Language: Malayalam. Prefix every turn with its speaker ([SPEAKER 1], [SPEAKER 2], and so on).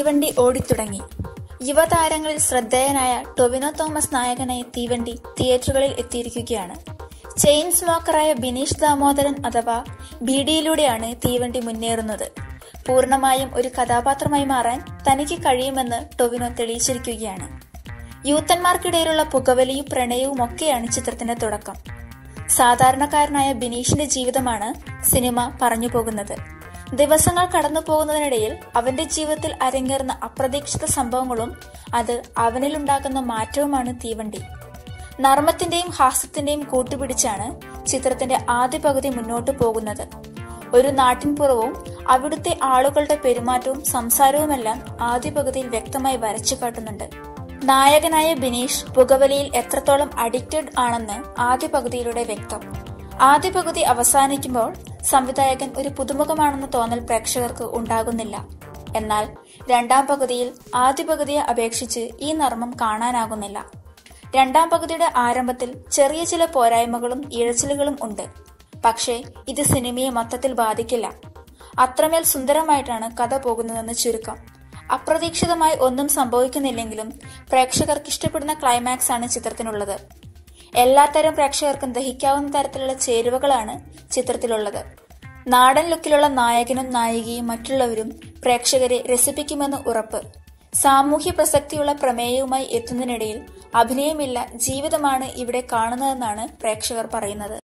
[SPEAKER 1] തീവണ്ടി ഓടിത്തുടങ്ങി യുവതാരങ്ങളിൽ ശ്രദ്ധേയനായ ടൊവിനോ തോമസ് നായകനായ തീവണ്ടി തിയേറ്ററുകളിൽ എത്തിയിരിക്കുകയാണ് ചെയിൻ സ്മോക്കറായ ബിനീഷ് ദാമോദരൻ അഥവാ ബിഡിയിലൂടെയാണ് തീവണ്ടി മുന്നേറുന്നത് പൂർണ്ണമായും ഒരു കഥാപാത്രമായി മാറാൻ തനിക്ക് കഴിയുമെന്ന് ടൊവിനോ തെളിയിച്ചിരിക്കുകയാണ് യൂത്തന്മാർക്കിടയിലുള്ള പുകവലിയും പ്രണയവും ഒക്കെയാണ് ചിത്രത്തിന്റെ തുടക്കം സാധാരണക്കാരനായ ബിനീഷിന്റെ ജീവിതമാണ് സിനിമ പറഞ്ഞു പോകുന്നത് ദിവസങ്ങൾ കടന്നു പോകുന്നതിനിടയിൽ അവന്റെ ജീവിതത്തിൽ അരങ്ങേറുന്ന അപ്രതീക്ഷിത സംഭവങ്ങളും അത് അവനിലുണ്ടാക്കുന്ന മാറ്റവുമാണ് തീവണ്ടി നർമ്മത്തിന്റെയും ഹാസ്യത്തിന്റെയും കൂട്ടുപിടിച്ചാണ് ചിത്രത്തിന്റെ ആദ്യ പകുതി മുന്നോട്ടു പോകുന്നത് ഒരു നാട്ടിൻപുറവും അവിടുത്തെ ആളുകളുടെ പെരുമാറ്റവും സംസാരവുമെല്ലാം ആദ്യ പകുതിയിൽ വ്യക്തമായി വരച്ചു കാട്ടുന്നുണ്ട് നായകനായ ബിനീഷ് പുകവലിയിൽ എത്രത്തോളം അഡിക്റ്റഡ് ആണെന്ന് ആദ്യ പകുതിയിലൂടെ വ്യക്തം ആദ്യ പകുതി അവസാനിക്കുമ്പോൾ സംവിധായകൻ ഒരു പുതുമുഖമാണെന്ന തോന്നൽ പ്രേക്ഷകർക്ക് ഉണ്ടാകുന്നില്ല എന്നാൽ രണ്ടാം പകുതിയിൽ ആദ്യ പകുതിയെ അപേക്ഷിച്ച് ഈ നർമ്മം കാണാനാകുന്നില്ല രണ്ടാം പകുതിയുടെ ആരംഭത്തിൽ ചെറിയ ചില പോരായ്മകളും ഇഴച്ചിലുകളും ഉണ്ട് പക്ഷേ ഇത് സിനിമയെ മൊത്തത്തിൽ ബാധിക്കില്ല അത്രമേൽ സുന്ദരമായിട്ടാണ് കഥ പോകുന്നതെന്ന് ചുരുക്കം അപ്രതീക്ഷിതമായി ഒന്നും സംഭവിക്കുന്നില്ലെങ്കിലും പ്രേക്ഷകർക്ക് ഇഷ്ടപ്പെടുന്ന ക്ലൈമാക്സ് ആണ് ചിത്രത്തിനുള്ളത് എല്ലാത്തരം പ്രേക്ഷകർക്കും ദഹിക്കാവുന്ന തരത്തിലുള്ള ചേരുവകളാണ് ചിത്രത്തിലുള്ളത് നാടൻ ലുക്കിലുള്ള നായകനും നായികയും മറ്റുള്ളവരും പ്രേക്ഷകരെ രസിപ്പിക്കുമെന്ന് ഉറപ്പ് സാമൂഹ്യ പ്രസക്തിയുള്ള പ്രമേയവുമായി എത്തുന്നതിനിടയിൽ അഭിനയമില്ല ജീവിതമാണ് ഇവിടെ കാണുന്നതെന്നാണ് പ്രേക്ഷകർ പറയുന്നത്